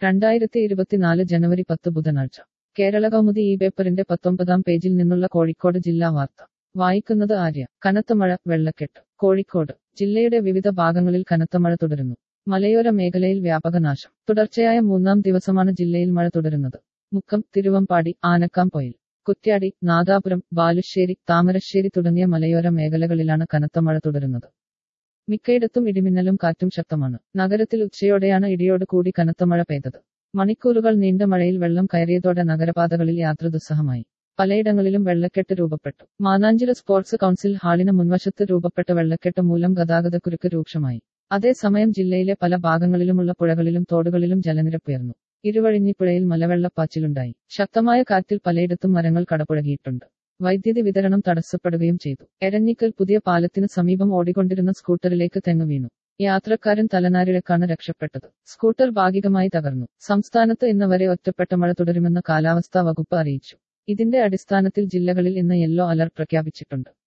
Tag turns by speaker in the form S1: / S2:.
S1: രണ്ടായിരത്തി ഇരുപത്തിനാല് ജനുവരി പത്ത് ബുധനാഴ്ച കേരള കൗമുദി ഈ പേപ്പറിന്റെ പത്തൊമ്പതാം പേജിൽ നിന്നുള്ള കോഴിക്കോട് ജില്ലാ വാർത്ത വായിക്കുന്നത് ആര്യ കനത്ത മഴ വെള്ളക്കെട്ട് കോഴിക്കോട് ജില്ലയുടെ വിവിധ ഭാഗങ്ങളിൽ കനത്ത മഴ തുടരുന്നു മലയോര മേഖലയിൽ വ്യാപക നാശം തുടർച്ചയായ മൂന്നാം ദിവസമാണ് ജില്ലയിൽ മഴ തുടരുന്നത് മുക്കം തിരുവമ്പാടി ആനക്കാംപൊയിൽ കുറ്റ്യാടി നാദാപുരം ബാലുശ്ശേരി താമരശ്ശേരി തുടങ്ങിയ മലയോര മേഖലകളിലാണ് കനത്ത മഴ തുടരുന്നത് മിക്കയിടത്തും ഇടിമിന്നലും കാറ്റും ശക്തമാണ് നഗരത്തിൽ ഉച്ചയോടെയാണ് ഇടിയോട് കൂടി കനത്ത മഴ പെയ്തത് മണിക്കൂറുകൾ നീണ്ട മഴയിൽ വെള്ളം കയറിയതോടെ നഗരപാതകളിൽ യാത്ര ദുസ്സഹമായി പലയിടങ്ങളിലും വെള്ളക്കെട്ട് രൂപപ്പെട്ടു മാനാഞ്ചിറ സ്പോർട്സ് കൗൺസിൽ ഹാളിന് മുൻവശത്ത് രൂപപ്പെട്ട വെള്ളക്കെട്ട് മൂലം ഗതാഗതക്കുരുക്ക് രൂക്ഷമായി അതേസമയം ജില്ലയിലെ പല ഭാഗങ്ങളിലുമുള്ള പുഴകളിലും തോടുകളിലും ജലനിരപ്പുയർന്നു ഇരുവഴിഞ്ഞിപ്പുഴയിൽ മലവെള്ളപ്പാച്ചിലുണ്ടായി ശക്തമായ കാറ്റിൽ പലയിടത്തും മരങ്ങൾ കടപുഴകിയിട്ടുണ്ട് വൈദ്യുതി വിതരണം തടസ്സപ്പെടുകയും ചെയ്തു എരഞ്ഞിക്കൽ പുതിയ പാലത്തിന് സമീപം ഓടിക്കൊണ്ടിരുന്ന സ്കൂട്ടറിലേക്ക് തെങ്ങ് വീണു യാത്രക്കാരൻ തലനാരിഴക്കാണ് രക്ഷപ്പെട്ടത് സ്കൂട്ടർ ഭാഗികമായി തകർന്നു സംസ്ഥാനത്ത് ഇന്ന് വരെ ഒറ്റപ്പെട്ട മഴ തുടരുമെന്ന് കാലാവസ്ഥാ വകുപ്പ് അറിയിച്ചു ഇതിന്റെ അടിസ്ഥാനത്തിൽ ജില്ലകളിൽ ഇന്ന് യെല്ലോ അലർട്ട് പ്രഖ്യാപിച്ചിട്ടുണ്ട്